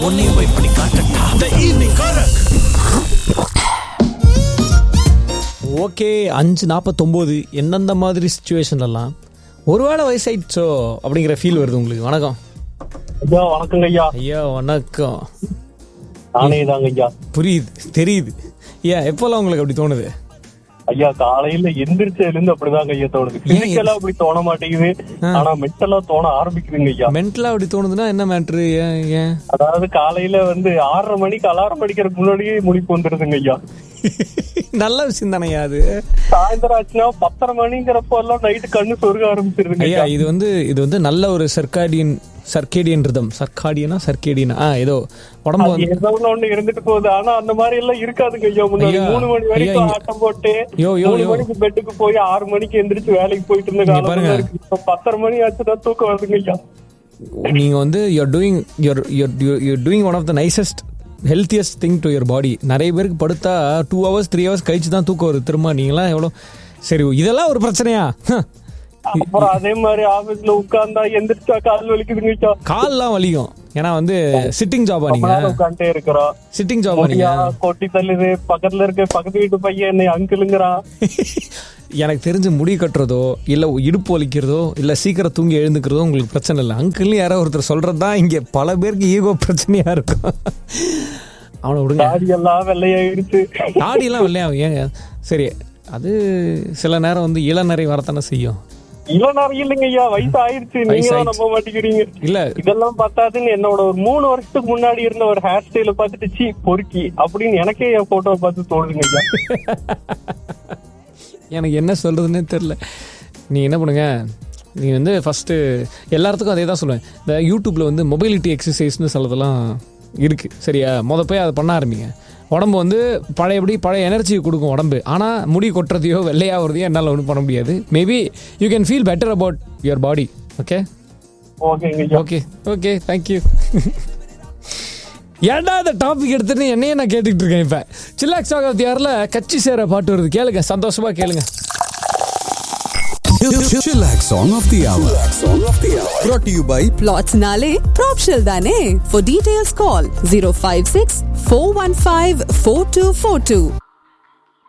உன்னையும் போய் பண்ணி காட்டட்டா த ஈவினிங் காரக் ஓகே அஞ்சு நாற்பத்தொம்போது எந்தெந்த மாதிரி சுச்சுவேஷன்லாம் ஒருவேளை வயசாயிடுச்சோ அப்படிங்கிற ஃபீல் வருது உங்களுக்கு வணக்கம் ஐயா வணக்கங்க ஐயா ஐயா வணக்கம் நானே தாங்க ஐயா புரியுது தெரியுது ஏன் எப்போல்லாம் உங்களுக்கு அப்படி தோணுது ஐயா காலையில எந்திரிச்சதுல இருந்து அப்படிதாங்க ஐயா தோணுது பிசிக்கலா அப்படி தோண மாட்டேங்குது ஆனா மென்டலா தோண ஆரம்பிக்குதுங்க ஐயா மென்டலாக அப்படி தோணுதுன்னா என்ன மேட்ரு ஏன் ஏன் அதாவது காலையில வந்து ஆறரை மணிக்கு அலாரம் அடிக்கிறதுக்கு முன்னாடியே முழிப்பு வந்துருதுங்க ஐயா நல்ல விஷயம் தானேயா அது சாயந்தரம் ஆச்சுன்னா பத்தரை மணிங்கிறப்போ எல்லாம் நைட்டு கண்ணு சொருக ஆரம்பிச்சிருதுங்க ஐயா ஐயா இது வந்து இது வந்து நல்ல ஒரு சர்க்காடியன் சர்க்கேடியன் ரிதம் சர்க்காடியனா சர்க்கேடியனா ஆ ஏதோ உடம்பு அது வந்து ஏதோ ஒண்ணு இருந்துட்டு போகுது ஆனா அந்த மாதிரி எல்லாம் இருக்காதுங்க ஐயா முன்னாடி ஐயா, மூணு மணி ஐயா, வரைக்கும் இங்க- ஆட்டம் போட்டு யோ, யோ, மூணு யோ. மணிக்கு பெட்டுக்கு போய் ஆறு மணிக்கு எந்திரிச்சு வேலைக்கு போயிட்டு இருந்த இங்க காலம் பாருங்க. இருக்கு இப்ப பத்தரை மணி ஆச்சுன்னா தூக்கம் வருதுங்க ஐயா நீங்க வந்து you're doing your your doing one of the nicest healthiest thing to your body நிறைய பேருக்கு படுத்தா டூ ஹவர்ஸ் த்ரீ ஹவர்ஸ் கழிச்சு தான் தூக்கம் வருது திரும்ப நீங்களாம் எவ்வளோ சரி இதெல்லாம் ஒரு பிரச்சனையா ஹம். அப்புறம் அதே மாதிரி ஆபீஸ்ல உட்கார்ந்தா எந்திரிச்சா கால் வலிக்குதுங்க ஐயா கால்லாம் வலிக்கும் ஏன்னா வந்து சிட்டிங் ஜாபா ரொம்ப நீங்க நேரம் உட்காந்துட்டே இருக்கிறோம் சிட்டிங் ஜாபா நீங்க முடியா கொட்டி தள்ளுது பக்கத்துல இருக்க பக்கத்து வீட்டு பையன் என்னை அங்கிளுங்கிறான் எனக்கு தெரிஞ்சு முடி கட்டுறதோ இல்ல இடுப்பு வலிக்கிறதோ இல்ல சீக்கிரம் தூங்கி எழுந்துக்கிறதோ உங்களுக்கு பிரச்சனை இல்லை அங்கிள்னு யாரோ ஒருத்தர் சொல்றது தான் இங்க பல பேருக்கு ஈகோ பிரச்சனையா இருக்கும் அவனை விடுங்க தாடி எல்லாம் வெள்ளையாயிருச்சு தாடியெல்லாம் வெள்ளையாகும் ஏங்க சரி அது சில நேரம் வந்து இளநரை வரத்தானே செய்யும் இளநரம் இல்லைங்க ஐயா வயசு ஆயிருச்சு நீங்க வயசு தான் ஆயிடுச்சு. நம்ப மாட்டேங்கிறீங்க இல்ல இதெல்லாம் பார்த்தாதுன்னு என்னோட ஒரு மூணு வருஷத்துக்கு முன்னாடி இருந்த ஒரு ஹேர் ஸ்டைல பார்த்துட்டு சீ பொறுக்கி அப்படின்னு எனக்கே என் போட்டோ பார்த்து தோணுதுங்க ஐயா எனக்கு என்ன சொல்றதுன்னே தெரில நீ என்ன பண்ணுங்க நீ வந்து ஃபஸ்ட்டு எல்லாத்துக்கும் அதே தான் சொல்லுவேன் இந்த யூடியூப்பில் வந்து மொபைலிட்டி எக்ஸசைஸ்னு சிலதெல்லாம் இருக்குது சரியா மொதல் போய் அதை பண்ண ஆரம்பிங்க உடம்பு வந்து பழையபடி பழைய எனர்ஜி கொடுக்கும் உடம்பு ஆனால் முடி கொட்டுறதையோ வெள்ளையாகிறதையோ என்னால் ஒன்றும் பண்ண முடியாது maybe you can feel better about your body okay ஓகேங்க ஐயா ஓகே ஓகே தேங்க்யூ ஏன்டா இந்த டாபிக் எடுத்துட்டு என்னையே நான் கேட்டுக்கிட்டு இருக்கேன் இப்போ சில்லாக்ஸ் ஆகாத யாரில் கட்சி சேர பாட்டு வருது கேளுங்க சந்தோஷமா கேளுங்க Chillax Song of the Hour. Brought to you by Plots Nale, Propshell Dane. For details, call 056 415 4242.